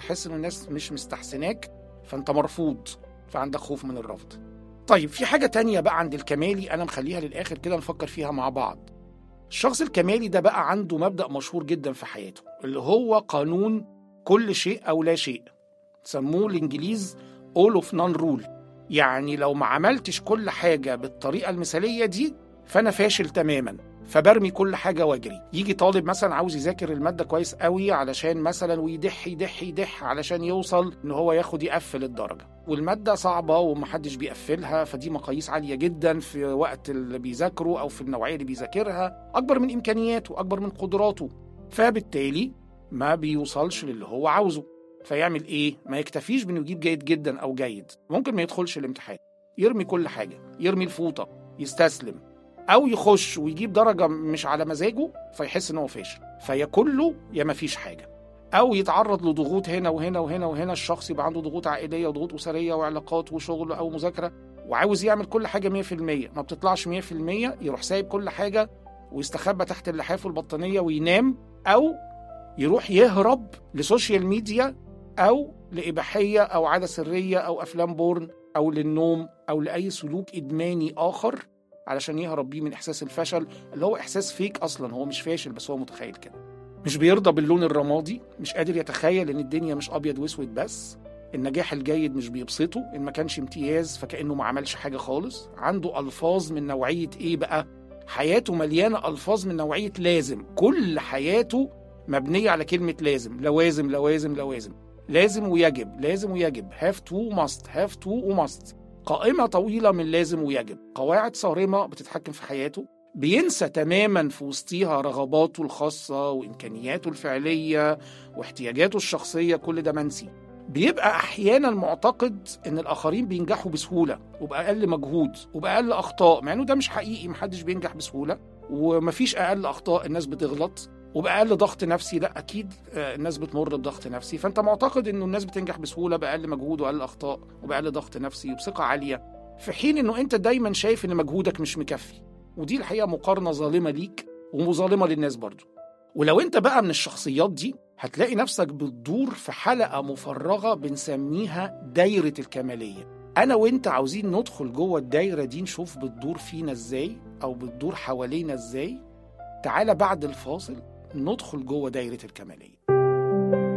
فتحس ان الناس مش مستحسناك فانت مرفوض فعندك خوف من الرفض طيب في حاجة تانية بقى عند الكمالي أنا مخليها للآخر كده نفكر فيها مع بعض الشخص الكمالي ده بقى عنده مبدأ مشهور جدا في حياته اللي هو قانون كل شيء أو لا شيء سموه الإنجليز all of none rule يعني لو ما عملتش كل حاجة بالطريقة المثالية دي فأنا فاشل تماما فبرمي كل حاجة واجري يجي طالب مثلا عاوز يذاكر المادة كويس قوي علشان مثلا ويدح يدح يدح علشان يوصل ان هو ياخد يقفل الدرجة والمادة صعبة ومحدش بيقفلها فدي مقاييس عالية جدا في وقت اللي بيذاكره او في النوعية اللي بيذاكرها اكبر من امكانياته اكبر من قدراته فبالتالي ما بيوصلش للي هو عاوزه فيعمل ايه ما يكتفيش بانه يجيب جيد جدا او جيد ممكن ما يدخلش الامتحان يرمي كل حاجة يرمي الفوطة يستسلم او يخش ويجيب درجه مش على مزاجه فيحس ان هو فاشل فيا كله يا ما فيش حاجه او يتعرض لضغوط هنا وهنا وهنا وهنا الشخص يبقى عنده ضغوط عائليه وضغوط اسريه وعلاقات وشغل او مذاكره وعاوز يعمل كل حاجه 100% ما بتطلعش 100% يروح سايب كل حاجه ويستخبى تحت اللحاف والبطانيه وينام او يروح يهرب لسوشيال ميديا او لاباحيه او عاده سريه او افلام بورن او للنوم او لاي سلوك ادماني اخر علشان يهرب بيه من احساس الفشل اللي هو احساس فيك اصلا هو مش فاشل بس هو متخيل كده مش بيرضى باللون الرمادي مش قادر يتخيل ان الدنيا مش ابيض واسود بس النجاح الجيد مش بيبسطه ان ما كانش امتياز فكانه ما عملش حاجه خالص عنده الفاظ من نوعيه ايه بقى حياته مليانه الفاظ من نوعيه لازم كل حياته مبنيه على كلمه لازم لوازم لوازم لوازم لازم ويجب لازم ويجب have to must have to وماست قائمة طويلة من لازم ويجب قواعد صارمة بتتحكم في حياته بينسى تماما في وسطيها رغباته الخاصة وإمكانياته الفعلية واحتياجاته الشخصية كل ده منسي بيبقى أحيانا معتقد إن الآخرين بينجحوا بسهولة وبأقل مجهود وبأقل أخطاء مع إنه ده مش حقيقي محدش بينجح بسهولة ومفيش أقل أخطاء الناس بتغلط وبأقل ضغط نفسي لا أكيد الناس بتمر بضغط نفسي فأنت معتقد إنه الناس بتنجح بسهولة بأقل مجهود وأقل أخطاء وبأقل ضغط نفسي وبثقة عالية في حين إنه أنت دايما شايف إن مجهودك مش مكفي ودي الحقيقة مقارنة ظالمة ليك ومظالمة للناس برضو ولو أنت بقى من الشخصيات دي هتلاقي نفسك بتدور في حلقة مفرغة بنسميها دايرة الكمالية أنا وأنت عاوزين ندخل جوه الدايرة دي نشوف بتدور فينا إزاي أو بتدور حوالينا إزاي تعالى بعد الفاصل ندخل جوه دايرة الكمالية